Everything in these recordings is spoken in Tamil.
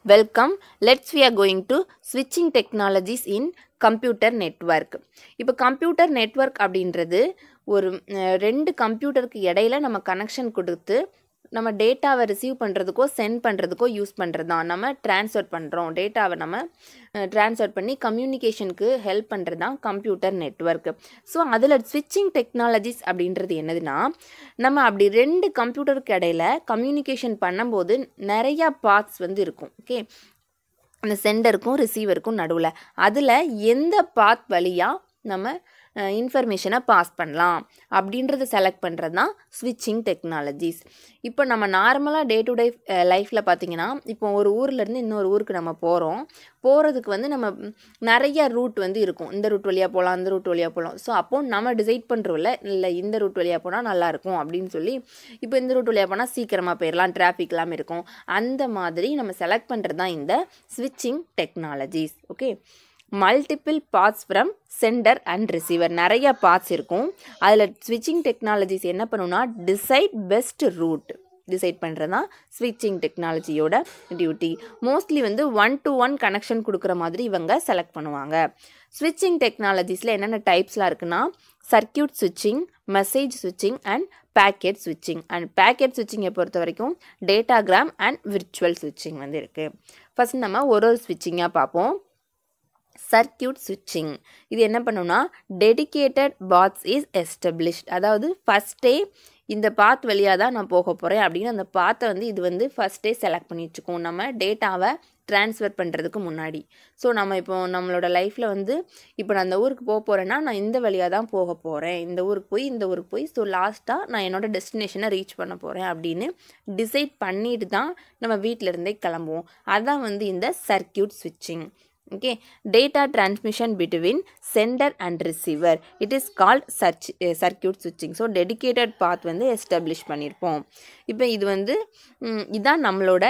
welcome let's we are going to switching technologies in computer network இப்போ கம்ப்யூட்டர் நெட்வொர்க் அப்படின்றது ஒரு அஹ், ரெண்டு கம்ப்யூட்டருக்கு இடையில நம்ம கனெக்ஷன் கொடுத்து நம்ம டேட்டாவை ரிசீவ் பண்ணுறதுக்கோ சென்ட் பண்ணுறதுக்கோ யூஸ் பண்ணுறது தான் நம்ம ட்ரான்ஸ்ஃபர் பண்ணுறோம் டேட்டாவை நம்ம ட்ரான்ஸ்ஃபர் பண்ணி கம்யூனிகேஷனுக்கு ஹெல்ப் பண்ணுறது தான் கம்ப்யூட்டர் நெட்வொர்க் ஸோ அதில் ஸ்விட்சிங் டெக்னாலஜிஸ் அப்படின்றது என்னதுன்னா நம்ம அப்படி ரெண்டு கம்ப்யூட்டருக்கு இடையில கம்யூனிகேஷன் பண்ணும்போது நிறையா பார்ட்ஸ் வந்து இருக்கும் ஓகே அந்த சென்டருக்கும் ரிசீவருக்கும் நடுவில் அதில் எந்த பாத் வழியாக நம்ம இன்ஃபர்மேஷனை பாஸ் பண்ணலாம் அப்படின்றத செலக்ட் பண்ணுறது தான் ஸ்விட்சிங் டெக்னாலஜிஸ் இப்போ நம்ம நார்மலாக டே டு டே லைஃப்பில் பார்த்தீங்கன்னா இப்போ ஒரு ஊர்லேருந்து இன்னொரு ஊருக்கு நம்ம போகிறோம் போகிறதுக்கு வந்து நம்ம ம், நிறைய ரூட் வந்து இருக்கும் இந்த ரூட் வழியாக போகலாம் அந்த ரூட் வழியாக போகலாம் ஸோ அப்போது நம்ம டிசைட் பண்ணுறோம்ல இல்லை இந்த ரூட் வழியாக போனால் நல்லாயிருக்கும் அப்படின்னு சொல்லி இப்போ இந்த ரூட் வழியாக போனால் சீக்கிரமாக போயிடலாம் டிராஃபிக் இல்லாமல் இருக்கும் அந்த மாதிரி நம்ம செலக்ட் பண்ணுறது தான் இந்த ஸ்விட்சிங் technologies okay multiple parts from sender and receiver நிறைய பார்ட்ஸ் இருக்கும் அதில் ஸ்விட்சிங் டெக்னாலஜிஸ் என்ன பண்ணுன்னா டிசைட் பெஸ்ட் ரூட் டிசைட் பண்ணுறது தான் ஸ்விட்சிங் டெக்னாலஜியோட டியூட்டி மோஸ்ட்லி வந்து ஒன் டு ஒன் கனெக்ஷன் கொடுக்குற மாதிரி இவங்க செலக்ட் பண்ணுவாங்க ஸ்விட்சிங் டெக்னாலஜிஸில் என்னென்ன டைப்ஸ்லாம் இருக்குன்னா சர்க்கியூட் ஸ்விட்சிங் மெசேஜ் ஸ்விட்சிங் அண்ட் பேக்கெட் ஸ்விட்சிங் அண்ட் பேக்கெட் ஸ்விட்சிங்கை பொறுத்த வரைக்கும் டேட்டாகிராம் அண்ட் விர்ச்சுவல் ஸ்விட்சிங் வந்து இருக்குது ஃபஸ்ட் நம்ம ஒரு ஒரு ஸ்விட்சிங்காக பார்ப்போம் சர்க்கியூட் ஸ்விட்சிங் இது என்ன பண்ணுன்னா டெடிகேட்டட் பாத்ஸ் இஸ் எஸ்டப்ளிஷ்ட் அதாவது ஃபஸ்ட்டே இந்த பாத் வழியாக தான் நான் போக போகிறேன் அப்படின்னு அந்த பாத்தை வந்து இது வந்து ஃபஸ்ட்டே செலக்ட் பண்ணி வச்சுக்கோம் நம்ம டேட்டாவை ட்ரான்ஸ்ஃபர் பண்ணுறதுக்கு முன்னாடி ஸோ நம்ம இப்போ நம்மளோட லைஃப்பில் வந்து இப்போ நான் அந்த ஊருக்கு போக போகிறேன்னா நான் இந்த வழியாக தான் போக போகிறேன் இந்த ஊருக்கு போய் இந்த ஊருக்கு போய் ஸோ லாஸ்ட்டாக நான் என்னோட டெஸ்டினேஷனை ரீச் பண்ண போகிறேன் அப்படின்னு டிசைட் பண்ணிட்டு தான் நம்ம வீட்டில இருந்தே கிளம்புவோம் அதான் வந்து இந்த சர்க்கியூட் ஸ்விட்சிங் okay data transmission between centre and receiver it is called search circuit ஸ்விட்சிங் ஸோ டெடிகேட்டட் பாத் வந்து எஸ்டாப்ளிஷ் பண்ணியிருப்போம் இப்போ இது வந்து ம், இதான் நம்மளோட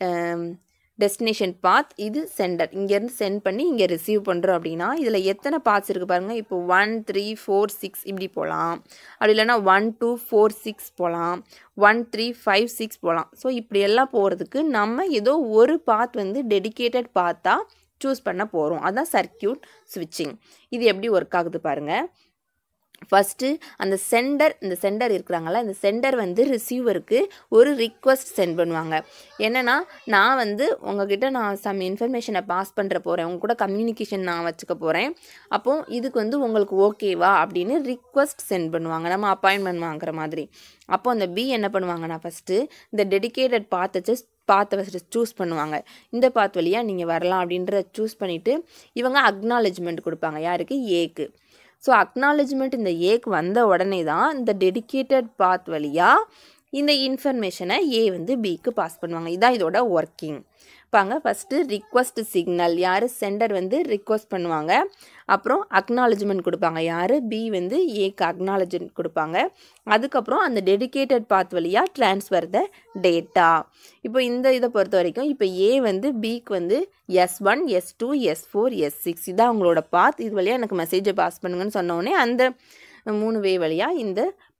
டெஸ்டினேஷன் பாத் இது சென்டர் இங்கேருந்து சென்ட் பண்ணி இங்கே ரிசீவ் பண்ணுறோம் அப்படின்னா இதில் எத்தனை பாத்ஸ் இருக்குது பாருங்கள் இப்போ ஒன் த்ரீ ஃபோர் சிக்ஸ் இப்படி போகலாம் அப்படி இல்லைன்னா ஒன் டூ ஃபோர் சிக்ஸ் போகலாம் ஒன் த்ரீ ஃபைவ் சிக்ஸ் போகலாம் ஸோ இப்படி எல்லாம் போகிறதுக்கு நம்ம ஏதோ ஒரு பாத் வந்து டெடிகேட்டட் பாத்தாக சூஸ் பண்ண போகிறோம் அதான் சர்க்கியூட் ஸ்விட்சிங் இது எப்படி ஒர்க் ஆகுது பாருங்கள் ஃபஸ்ட்டு அந்த சென்டர் இந்த சென்டர் இருக்கிறாங்கல்ல இந்த சென்டர் வந்து ரிசீவருக்கு ஒரு ரிக்வஸ்ட் சென்ட் பண்ணுவாங்க என்னென்னா நான் வந்து உங்ககிட்ட நான் சம் இன்ஃபர்மேஷனை பாஸ் பண்ணுற போகிறேன் உங்க கூட கம்யூனிகேஷன் நான் வச்சுக்க போகிறேன் அப்போ இதுக்கு வந்து உங்களுக்கு ஓகேவா அப்படின்னு ரிக்வஸ்ட் சென்ட் பண்ணுவாங்க நம்ம அப்பாயின்மெண்ட் வாங்குற மாதிரி அப்போ அந்த பி என்ன பண்ணுவாங்கன்னா ஃபஸ்ட்டு இந்த டெடிகேட்டட் பாத்தை பாத்தை ஃபஸ்ட்டு சூஸ் பண்ணுவாங்க இந்த பாத் வழியாக நீங்கள் வரலாம் அப்படின்றத சூஸ் பண்ணிவிட்டு இவங்க அக்னாலஜ்மெண்ட் கொடுப்பாங்க யாருக்கு ஏக்கு ஸோ அக்னாலஜ்மெண்ட் இந்த ஏக்கு வந்த உடனே தான் இந்த டெடிகேட்டட் பாத் வழியாக இந்த இன்ஃபர்மேஷனை ஏ வந்து பிக்கு பாஸ் பண்ணுவாங்க இதான் இதோட ஒர்க்கிங் பாங்க ஃபஸ்ட்டு ரிக்வஸ்ட் சிக்னல் யார் சென்டர் வந்து ரிக்வஸ்ட் பண்ணுவாங்க அப்புறம் அக்னாலஜ்மெண்ட் கொடுப்பாங்க யார் பி வந்து ஏக்கு அக்னாலஜ்மெண்ட் கொடுப்பாங்க அதுக்கப்புறம் அந்த டெடிகேட்டட் பாத் வழியாக ட்ரான்ஸ்ஃபர் த டேட்டா இப்போ இந்த இதை பொறுத்த வரைக்கும் இப்போ ஏ வந்து பிக்கு வந்து S one S two S four S six இதான் அவங்களோட பாத் இது வழியாக எனக்கு மெசேஜை பாஸ் பண்ணுங்கன்னு சொன்ன உடனே அந்த மூணு வே வழியாக இந்த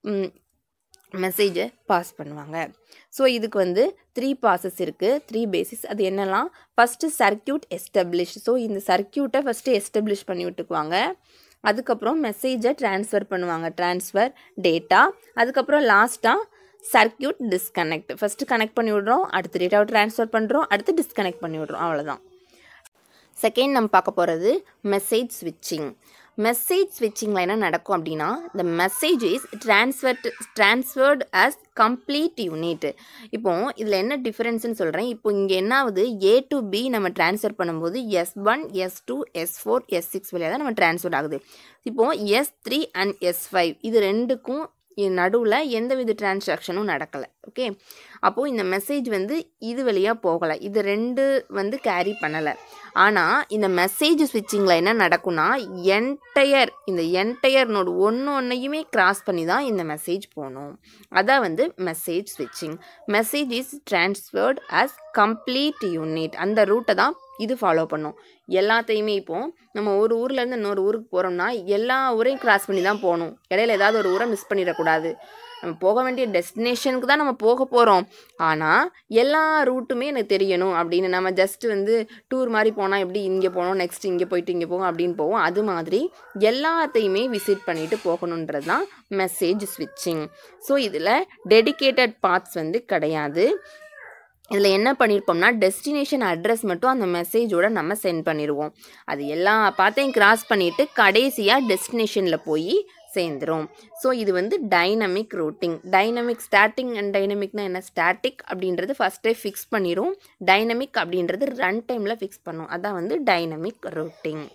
மெசேஜை பாஸ் பண்ணுவாங்க ஸோ இதுக்கு வந்து த்ரீ பாசஸ் இருக்குது த்ரீ பேசிஸ் அது என்னெல்லாம் ஃபஸ்ட்டு சர்க்கியூட் எஸ்டப்ளிஷ் ஸோ இந்த சர்க்கியூட்டை ஃபஸ்ட்டு எஸ்டப்ளிஷ் பண்ணி விட்டுக்குவாங்க அதுக்கப்புறம் மெசேஜை ட்ரான்ஸ்ஃபர் பண்ணுவாங்க ட்ரான்ஸ்ஃபர் டேட்டா அதுக்கப்புறம் லாஸ்ட்டாக சர்க்கியூட் டிஸ்கனெக்ட் ஃபஸ்ட்டு கனெக்ட் பண்ணி விடுறோம் அடுத்து டேட்டாவை ட்ரான்ஸ்ஃபர் பண்ணுறோம் அடுத்து டிஸ்கனெக்ட் பண்ணி விடுறோம் அவ்வளோதான் செகண்ட் நம்ம பார்க்க போகிறது மெசேஜ் ஸ்விட்சிங் மெசேஜ் ஸ்விட்சிங்கில் என்ன நடக்கும் அப்படின்னா இந்த message is transferred transferred as complete unit இப்போ இதில் என்ன டிஃப்ரென்ஸ்னு சொல்கிறேன் இப்போ இங்கே என்ன ஆகுது ஏ டு பி நம்ம ட்ரான்ஸ்ஃபர் பண்ணும்போது S one S two S four S six வழியாக தான் நம்ம ட்ரான்ஸ்ஃபர் ஆகுது இப்போ S three and S five இது ரெண்டுக்கும் நடுவில் எந்தவித டிரான்சாக்ஷனும் நடக்கலை ஓகே அப்போது இந்த மெசேஜ் வந்து இது வழியாக போகலை இது ரெண்டு வந்து கேரி பண்ணலை ஆனால் இந்த மெசேஜ் ஸ்விட்சிங்கில் என்ன நடக்கும்னா என்டையர் இந்த என்டையர் நோடு ஒன்று ஒன்றையுமே கிராஸ் பண்ணி தான் இந்த மெசேஜ் போகணும் அதான் வந்து மெசேஜ் ஸ்விட்சிங் message is transferred as complete unit அந்த ரூட்டை தான் இது ஃபாலோ பண்ணும் எல்லாத்தையுமே இப்போ நம்ம ஒரு ஊர்லேருந்து இன்னொரு ஊருக்கு போகிறோம்னா எல்லா ஊரையும் கிராஸ் பண்ணி தான் போகணும் இடையில ஏதாவது ஒரு ஊரை மிஸ் பண்ணிடக்கூடாது நம்ம போக வேண்டிய டெஸ்டினேஷனுக்கு தான் நம்ம போக போகிறோம் ஆனால் எல்லா ரூட்டுமே எனக்கு தெரியணும் அப்படின்னு நம்ம ஜஸ்ட் வந்து டூர் மாதிரி போனால் எப்படி இங்கே போனோம் நெக்ஸ்ட் இங்கே போயிட்டு இங்கே போவோம் அப்படின்னு போவோம் அது மாதிரி எல்லாத்தையுமே விசிட் பண்ணிட்டு போகணுன்றது தான் மெசேஜ் ஸ்விட்சிங் ஸோ இதில் டெடிகேட்டட் பார்ட்ஸ் வந்து கிடையாது இதில் என்ன பண்ணியிருப்போம்னா டெஸ்டினேஷன் அட்ரஸ் மட்டும் அந்த மெசேஜோட நம்ம சென்ட் பண்ணிடுவோம் அது எல்லா பார்த்தையும் கிராஸ் பண்ணிவிட்டு கடைசியாக டெஸ்டினேஷனில் போய் சேர்ந்துரும் ஸோ இது வந்து dynamic routing dynamic static and டைனமிக்னா என்ன ஸ்டாட்டிக் அப்படின்றது ஃபஸ்ட்டே ஃபிக்ஸ் பண்ணிடும் டைனமிக் அப்படின்றது ரன் டைமில் ஃபிக்ஸ் பண்ணும் அதான் வந்து dynamic routing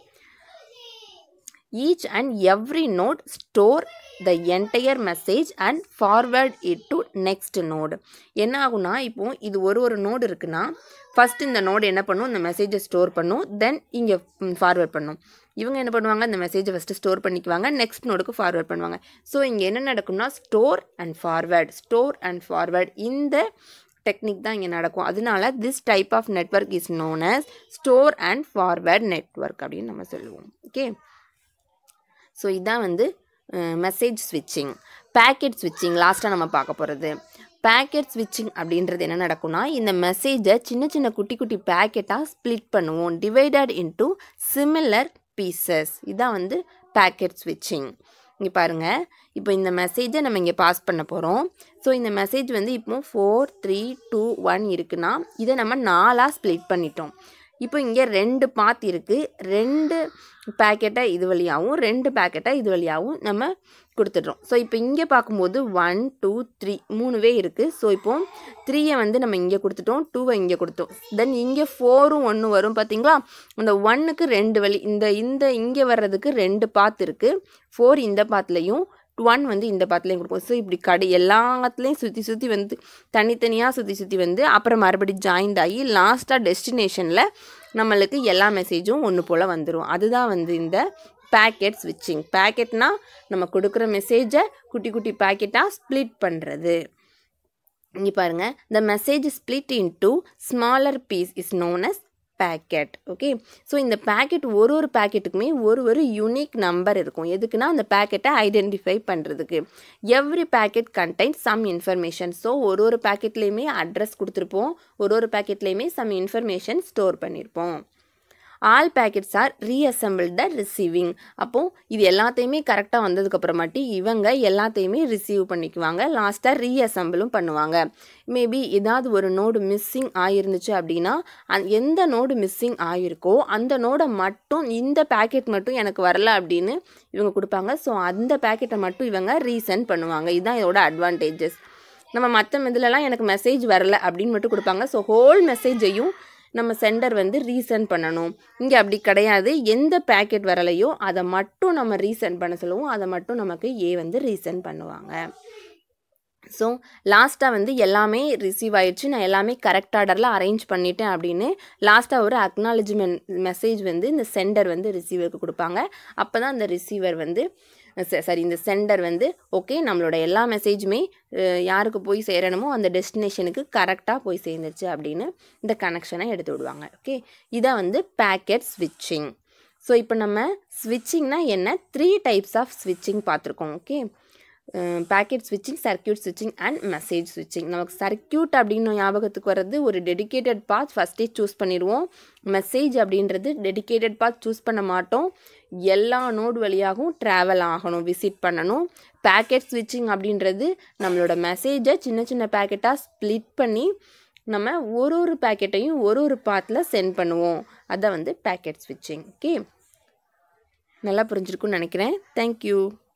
each and every node store the entire message and forward it to next node என்ன ஆகும்னா இப்போ இது ஒரு ஒரு நோடு இருக்குன்னா ஃபர்ஸ்ட் இந்த நோடு என்ன பண்ணும் இந்த மெசேஜை ஸ்டோர் பண்ணும் தென் இங்கே ஃபார்வர்ட் பண்ணும் இவங்க என்ன பண்ணுவாங்க இந்த மெசேஜை ஃபஸ்ட்டு ஸ்டோர் பண்ணிக்குவாங்க நெக்ஸ்ட் நோடுக்கு ஃபார்வர்ட் பண்ணுவாங்க ஸோ இங்கே என்ன நடக்கும்னா store and forward store and forward இந்த டெக்னிக் தான் இங்கே நடக்கும் அதனால this type of network is known as store and forward network அப்படின்னு நம்ம சொல்லுவோம் ஓகே ஸோ இதான் வந்து மெசேஜ் ஸ்விட்சிங் பேக்கெட் ஸ்விட்சிங் லாஸ்ட்டாக நம்ம பார்க்க போகிறது பேக்கெட் ஸ்விட்சிங் அப்படின்றது என்ன நடக்கும்னா இந்த மெசேஜை சின்ன சின்ன குட்டி குட்டி பேக்கெட்டாக ஸ்ப்ளிட் பண்ணுவோம் டிவைடட் இன்டு சிமிலர் பீசஸ் இதான் வந்து பேக்கெட் ஸ்விட்சிங் இங்கே பாருங்கள் இப்போ இந்த மெசேஜை நம்ம இங்கே பாஸ் பண்ண போகிறோம் ஸோ இந்த மெசேஜ் வந்து இப்போ ஃபோர் த்ரீ டூ ஒன் இருக்குன்னா இதை நம்ம நாலாக ஸ்ப்ளிட் பண்ணிட்டோம் இப்போ இங்கே ரெண்டு பாத் இருக்குது ரெண்டு பேக்கெட்டை இது வழியாகவும் ரெண்டு பேக்கெட்டை இது வழியாகவும் நம்ம கொடுத்துட்றோம் ஸோ இப்போ இங்கே பார்க்கும்போது ஒன் டூ த்ரீ மூணுவே இருக்குது ஸோ இப்போ த்ரீயை வந்து நம்ம இங்கே கொடுத்துட்டோம் டூவை இங்கே கொடுத்தோம் தென் இங்கே ஃபோரும் ஒன்று வரும் பார்த்தீங்களா அந்த ஒன்னுக்கு ரெண்டு வழி இந்த இந்த இங்கே வர்றதுக்கு ரெண்டு பாத் இருக்குது ஃபோர் இந்த பாத்துலேயும் ஒன் வந்து இந்த பாத்துலேயும் கொடுப்போம் ஸோ இப்படி கடை எல்லாத்துலேயும் சுற்றி சுற்றி வந்து தனித்தனியாக சுற்றி சுற்றி வந்து அப்புறம் மறுபடியும் ஜாயிண்ட் ஆகி லாஸ்ட்டாக டெஸ்டினேஷனில் நம்மளுக்கு எல்லா மெசேஜும் ஒன்று போல் வந்துடும் அதுதான் வந்து இந்த பேக்கெட் ஸ்விட்சிங் பேக்கெட்னா நம்ம கொடுக்குற மெசேஜை குட்டி குட்டி பேக்கெட்டாக ஸ்ப்ளிட் பண்ணுறது இங்கே பாருங்கள் the message split into smaller piece is known as packet okay so இந்த பேக்கெட் ஒரு ஒரு பேக்கெட்டுக்குமே ஒரு ஒரு யூனிக் நம்பர் இருக்கும் எதுக்குன்னா அந்த பேக்கெட்டை ஐடென்டிஃபை பண்ணுறதுக்கு every packet contain some information so ஒரு ஒரு பேக்கெட்லேயுமே அட்ரஸ் கொடுத்துருப்போம் ஒரு ஒரு பேக்கெட்லேயுமே சம் இன்ஃபர்மேஷன் ஸ்டோர் பண்ணியிருப்போம் all packets are reassemble the receiving அப்போது இது எல்லாத்தையுமே கரெக்டாக வந்ததுக்கப்புறமாட்டி இவங்க எல்லாத்தையுமே ரிசீவ் பண்ணிக்குவாங்க லாஸ்ட்டாக ரீஅசம்பிளும் பண்ணுவாங்க மேபி ஏதாவது ஒரு நோடு மிஸ்ஸிங் ஆயிருந்துச்சு அப்படின்னா அந் எந்த நோடு மிஸ்ஸிங் ஆயிருக்கோ அந்த நோடை மட்டும் இந்த பேக்கெட் மட்டும் எனக்கு வரல அப்படின்னு இவங்க கொடுப்பாங்க ஸோ அந்த பேக்கெட்டை மட்டும் இவங்க ரீசென்ட் பண்ணுவாங்க இதுதான் இதோட அட்வான்டேஜஸ் நம்ம மற்ற இதுலலாம் எனக்கு மெசேஜ் வரல அப்படின்னு மட்டும் கொடுப்பாங்க ஸோ ஹோல் மெசேஜையும் நம்ம சென்டர் வந்து ரீசென்ட் பண்ணணும் இங்கே அப்படி கிடையாது எந்த பேக்கெட் வரலையோ அதை மட்டும் நம்ம ரீசென்ட் பண்ண சொல்லுவோம் அதை மட்டும் நமக்கு ஏ வந்து ரீசென்ட் பண்ணுவாங்க ஸோ லாஸ்ட்டாக வந்து எல்லாமே ரிசீவ் ஆயிடுச்சு நான் எல்லாமே கரெக்ட் ஆர்டரில் அரேஞ்ச் பண்ணிட்டேன் அப்படின்னு லாஸ்ட்டாக ஒரு அக்னாலஜ்மெண்ட் மெசேஜ் வந்து இந்த சென்டர் வந்து ரிசீவருக்கு கொடுப்பாங்க அப்போ தான் அந்த ரிசீவர் வந்து சரி இந்த சென்டர் வந்து ஓகே நம்மளோட எல்லா மெசேஜுமே யாருக்கு போய் சேரணுமோ அந்த டெஸ்டினேஷனுக்கு கரெக்டாக போய் சேர்ந்துருச்சு அப்படின்னு இந்த கனெக்ஷனை எடுத்து விடுவாங்க ஓகே இதான் வந்து பேக்கெட் ஸ்விட்சிங் ஸோ இப்போ நம்ம ஸ்விட்சிங்னா என்ன த்ரீ டைப்ஸ் ஆஃப் ஸ்விட்சிங் பார்த்துருக்கோம் ஓகே பேக்கெட் ஸ்விட்சிங் சர்க்கியூட் ஸ்விட்சிங் அண்ட் மெசேஜ் ஸ்விட்சிங் நமக்கு சர்க்கியூட் அப்படின்னு ஞாபகத்துக்கு வர்றது ஒரு டெடிக்கேட்டட் பாத் ஃபஸ்ட்டே சூஸ் பண்ணிடுவோம் மெசேஜ் அப்படின்றது டெடிக்கேட்டட் பாத் சூஸ் பண்ண மாட்டோம் எல்லா நோடு வழியாகவும் ட்ராவல் ஆகணும் விசிட் பண்ணணும் பேக்கெட் ஸ்விட்சிங் அப்படின்றது நம்மளோட மெசேஜை சின்ன சின்ன பேக்கெட்டாக ஸ்ப்ளிட் பண்ணி நம்ம ஒரு ஒரு பேக்கெட்டையும் ஒரு ஒரு பாத்தில் சென்ட் பண்ணுவோம் அதான் வந்து பேக்கெட் ஸ்விட்சிங் ஓகே நல்லா புரிஞ்சிருக்குன்னு நினைக்கிறேன் தேங்க்யூ